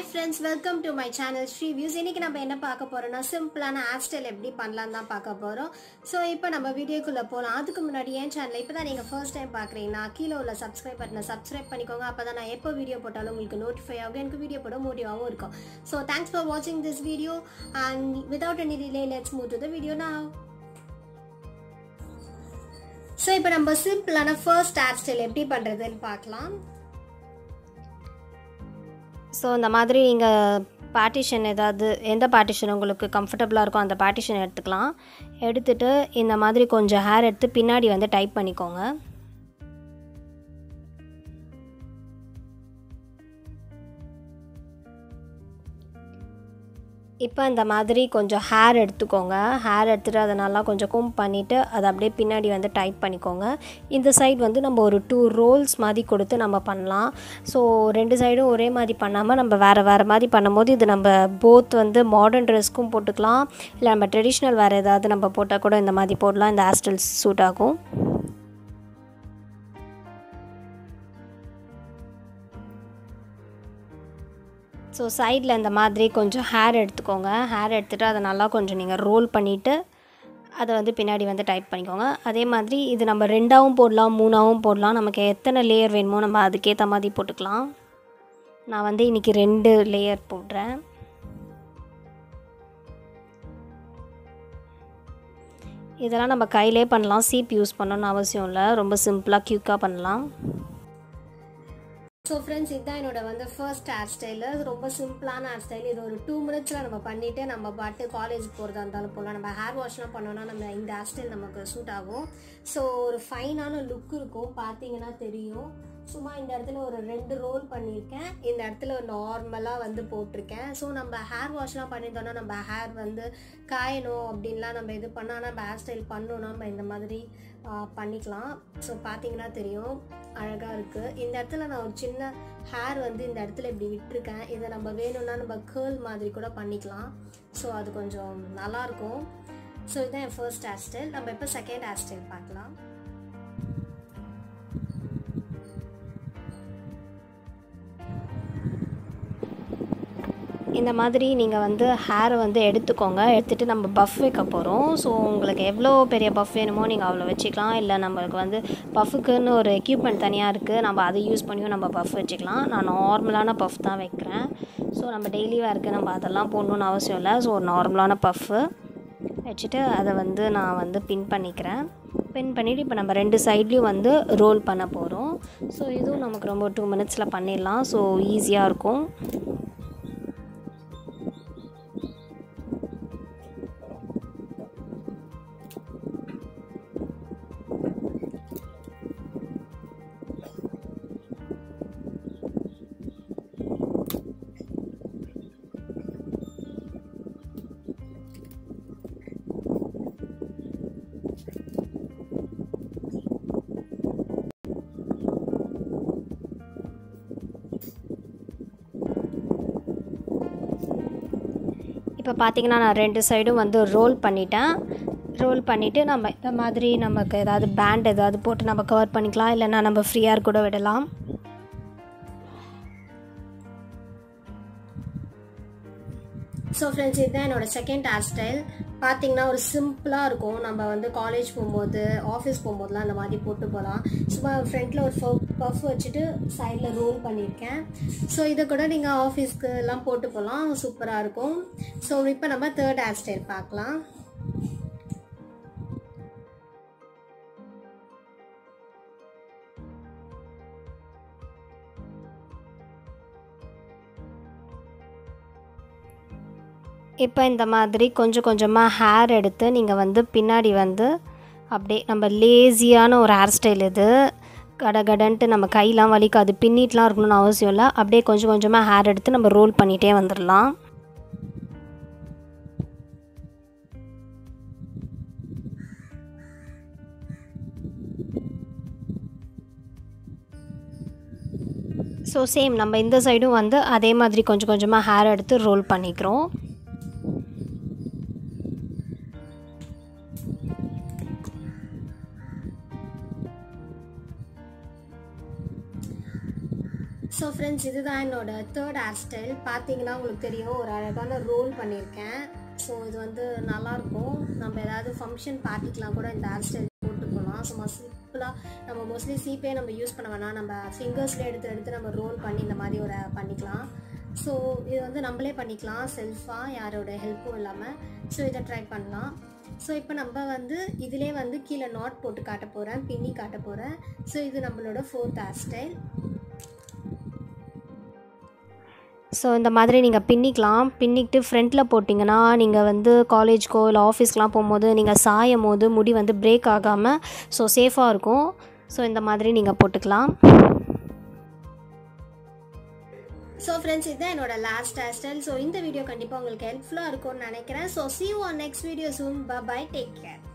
hi friends welcome to my channel Sri views இன்னைக்கு நம்ம என்ன பார்க்க போறோம்னா சிம்பிளான ஹேர் ஸ்டைல் எப்படி பண்ணலாம் தான் பார்க்க போறோம் ஸோ இப்போ நம்ம வீடியோக்குள்ள போகலாம் அதுக்கு முன்னாடி என் சேனல் இப்போ தான் நீங்கள் ஃபர்ஸ்ட் டைம் பார்க்குறீங்கன்னா கீழே உள்ள சப்ஸ்கிரைப் பட்டனை சப்ஸ்கிரைப் பண்ணிக்கோங்க அப்போ தான் நான் எப்போ வீடியோ போட்டாலும் உங்களுக்கு நோட்டிஃபை ஆகும் எனக்கு வீடியோ போட மோட்டிவாகவும் இருக்கும் ஸோ தேங்க்ஸ் ஃபார் வாட்சிங் this video and without any delay let's move to the video நான் ஸோ இப்போ நம்ம சிம்பிளான ஃபர்ஸ்ட் ஹேர் ஸ்டைல் எப்படி பண்ணுறதுன்னு பார்க்கலாம் ஸோ இந்த மாதிரி நீங்கள் பார்ட்டிஷன் ஏதாவது எந்த பார்ட்டிஷன் உங்களுக்கு கம்ஃபர்டபுளாக இருக்கோ அந்த பார்ட்டிஷன் எடுத்துக்கலாம் எடுத்துட்டு இந்த மாதிரி கொஞ்சம் ஹேர் எடுத்து பின்னாடி வந்து டைப் பண்ணிக்கோங்க இப்போ இந்த மாதிரி கொஞ்சம் ஹேர் எடுத்துக்கோங்க ஹேர் எடுத்துகிட்டு அதை நல்லா கொஞ்சம் கும் பண்ணிவிட்டு அதை அப்படியே பின்னாடி வந்து டைப் பண்ணிக்கோங்க இந்த சைடு வந்து நம்ம ஒரு டூ ரோல்ஸ் மாதிரி கொடுத்து நம்ம பண்ணலாம் ஸோ ரெண்டு சைடும் ஒரே மாதிரி பண்ணாமல் நம்ம வேறு வேறு மாதிரி பண்ணும்போது இது நம்ம போத் வந்து மாடர்ன் ட்ரெஸ்க்கும் போட்டுக்கலாம் இல்லை நம்ம ட்ரெடிஷ்னல் வேறு ஏதாவது நம்ம போட்டால் கூட இந்த மாதிரி போடலாம் இந்த ஹேர்ஸ்டைல் சூட் ஆகும் ஸோ சைடில் இந்த மாதிரி கொஞ்சம் ஹேர் எடுத்துக்கோங்க ஹேர் எடுத்துகிட்டு அதை நல்லா கொஞ்சம் நீங்கள் ரோல் பண்ணிவிட்டு அதை வந்து பின்னாடி வந்து டைப் பண்ணிக்கோங்க அதே மாதிரி இது நம்ம ரெண்டாவும் போடலாம் மூணாவும் போடலாம் நமக்கு எத்தனை லேயர் வேணுமோ நம்ம அதுக்கேற்ற மாதிரி போட்டுக்கலாம் நான் வந்து இன்றைக்கி ரெண்டு லேயர் போடுறேன் இதெல்லாம் நம்ம கையிலே பண்ணலாம் சீப் யூஸ் பண்ணணும்னு அவசியம் இல்லை ரொம்ப சிம்பிளாக க்யூக்காக பண்ணலாம் ஸோ ஃப்ரெண்ட்ஸ் இதுதான் என்னோட வந்து ஃபர்ஸ்ட் ஹேர் ஸ்டைலு ரொம்ப சிம்பிளான ஹேர் ஸ்டைல் இது ஒரு டூ மினிட்ஸில் நம்ம பண்ணிவிட்டு நம்ம பாட்டு காலேஜ் போகிறதா இருந்தாலும் போகலாம் நம்ம ஹேர் வாஷ்லாம் பண்ணோன்னா நம்ம இந்த ஹேர் ஸ்டைல் நமக்கு சூட் ஆகும் ஸோ ஒரு ஃபைனான லுக் இருக்கும் பார்த்தீங்கன்னா தெரியும் சும்மா இந்த இடத்துல ஒரு ரெண்டு ரோல் பண்ணியிருக்கேன் இந்த இடத்துல நார்மலாக வந்து போட்டிருக்கேன் ஸோ நம்ம ஹேர் வாஷ்லாம் பண்ணியிருந்தோம்னா நம்ம ஹேர் வந்து காயணும் அப்படின்லாம் நம்ம இது பண்ணால் நம்ம ஹேர் ஸ்டைல் பண்ணோன்னா நம்ம இந்த மாதிரி பண்ணிக்கலாம் ஸோ பார்த்தீங்கன்னா தெரியும் அழகாக இருக்குது இந்த இடத்துல நான் ஒரு சின்ன ஹேர் வந்து இந்த இடத்துல இப்படி விட்டுருக்கேன் இதை நம்ம வேணும்னா நம்ம கேர்ள் மாதிரி கூட பண்ணிக்கலாம் ஸோ அது கொஞ்சம் நல்லாயிருக்கும் ஸோ இதுதான் என் ஃபர்ஸ்ட் ஹேர் ஸ்டைல் நம்ம இப்போ செகண்ட் ஹேர் ஸ்டைல் பார்க்கலாம் இந்த மாதிரி நீங்கள் வந்து ஹேரை வந்து எடுத்துக்கோங்க எடுத்துகிட்டு நம்ம பஃப் வைக்க போகிறோம் ஸோ உங்களுக்கு எவ்வளோ பெரிய பஃப் வேணுமோ நீங்கள் அவ்வளோ வச்சுக்கலாம் இல்லை நம்மளுக்கு வந்து பஃபுக்குன்னு ஒரு எக்யூப்மெண்ட் தனியாக இருக்குது நம்ம அதை யூஸ் பண்ணியும் நம்ம பஃப் வச்சுக்கலாம் நான் நார்மலான பஃப் தான் வைக்கிறேன் ஸோ நம்ம டெய்லி வேர்க்கு நம்ம அதெல்லாம் போடணுன்னு அவசியம் இல்லை ஸோ ஒரு நார்மலான பஃப்பு வச்சுட்டு அதை வந்து நான் வந்து பின் பண்ணிக்கிறேன் பின் பண்ணிவிட்டு இப்போ நம்ம ரெண்டு சைட்லேயும் வந்து ரோல் பண்ண போகிறோம் ஸோ இதுவும் நமக்கு ரொம்ப டூ மினிட்ஸில் பண்ணிடலாம் ஸோ ஈஸியாக இருக்கும் இப்போ பார்த்தீங்கன்னா நான் ரெண்டு சைடும் வந்து ரோல் பண்ணிட்டேன் ரோல் பண்ணிவிட்டு நம்ம இந்த மாதிரி நமக்கு ஏதாவது பேண்ட் ஏதாவது போட்டு நம்ம கவர் பண்ணிக்கலாம் இல்லைன்னா நம்ம ஃப்ரீயாக கூட விடலாம் ஸோ ஃப்ரெண்ட்ஸ் இதுதான் என்னோட செகண்ட் ஹேர் ஸ்டைல் பார்த்தீங்கன்னா ஒரு சிம்பிளாக இருக்கும் நம்ம வந்து காலேஜ் போகும்போது ஆஃபீஸ் போகும்போதுலாம் அந்த மாதிரி போட்டு போகலாம் சும்மா ஃப்ரண்ட்டில் ஒரு பஃப் வச்சுட்டு சைடில் ரோல் பண்ணியிருக்கேன் ஸோ இதை கூட நீங்கள் ஆஃபீஸ்க்கு எல்லாம் போட்டு போகலாம் சூப்பராக இருக்கும் ஸோ இப்போ நம்ம தேர்ட் ஹேர் ஸ்டைல் பார்க்கலாம் இப்போ இந்த மாதிரி கொஞ்சம் கொஞ்சமாக ஹேர் எடுத்து நீங்கள் வந்து பின்னாடி வந்து அப்படியே நம்ம லேசியான ஒரு ஹேர் ஸ்டைல் இது கடகடன்ட்டு நம்ம கையெலாம் வலிக்காது பின்னிட்டுலாம் இருக்கணும்னு அவசியம் இல்லை அப்படியே கொஞ்சம் கொஞ்சமாக ஹேர் எடுத்து நம்ம ரோல் பண்ணிகிட்டே வந்துடலாம் ஸோ சேம் நம்ம இந்த சைடும் வந்து அதே மாதிரி கொஞ்சம் கொஞ்சமாக ஹேர் எடுத்து ரோல் பண்ணிக்கிறோம் ஸோ ஃப்ரெண்ட்ஸ் இதுதான் என்னோட தேர்ட் ஹேர் ஸ்டைல் பார்த்தீங்கன்னா உங்களுக்கு தெரியும் ஒரு அழகான ரோல் பண்ணியிருக்கேன் ஸோ இது வந்து நல்லாயிருக்கும் நம்ம ஏதாவது ஃபங்க்ஷன் பார்ட்டிக்கெலாம் கூட இந்த ஹேர் ஸ்டைல் போட்டுக்கலாம் சும்மா சிம்பிளாக நம்ம மோஸ்ட்லி சீப்பே நம்ம யூஸ் பண்ண வேணாம் நம்ம ஃபிங்கர்ஸ்லேயே எடுத்து எடுத்து நம்ம ரோல் பண்ணி இந்த மாதிரி ஒரு பண்ணிக்கலாம் ஸோ இது வந்து நம்மளே பண்ணிக்கலாம் செல்ஃபாக யாரோட ஹெல்ப்பும் இல்லாமல் ஸோ இதை ட்ரை பண்ணலாம் ஸோ இப்போ நம்ம வந்து இதிலே வந்து கீழே நாட் போட்டு காட்ட போகிறேன் பின்னி காட்ட போகிறேன் ஸோ இது நம்மளோட ஃபோர்த் ஹேர் ஸ்டைல் ஸோ இந்த மாதிரி நீங்கள் பின்னிக்கலாம் பின்னிக்கிட்டு ஃப்ரண்ட்டில் போட்டிங்கன்னா நீங்கள் வந்து காலேஜ்க்கோ இல்லை ஆஃபீஸ்க்கெலாம் போகும்போது நீங்கள் சாயும் போது முடி வந்து பிரேக் ஆகாமல் ஸோ சேஃபாக இருக்கும் ஸோ இந்த மாதிரி நீங்கள் போட்டுக்கலாம் ஸோ ஃப்ரெண்ட்ஸ் இதுதான் என்னோட லாஸ்ட் ஹேர் ஸ்டைல் ஸோ இந்த வீடியோ கண்டிப்பாக உங்களுக்கு ஹெல்ப்ஃபுல்லாக இருக்கும்னு நினைக்கிறேன் so see on next video soon bye take care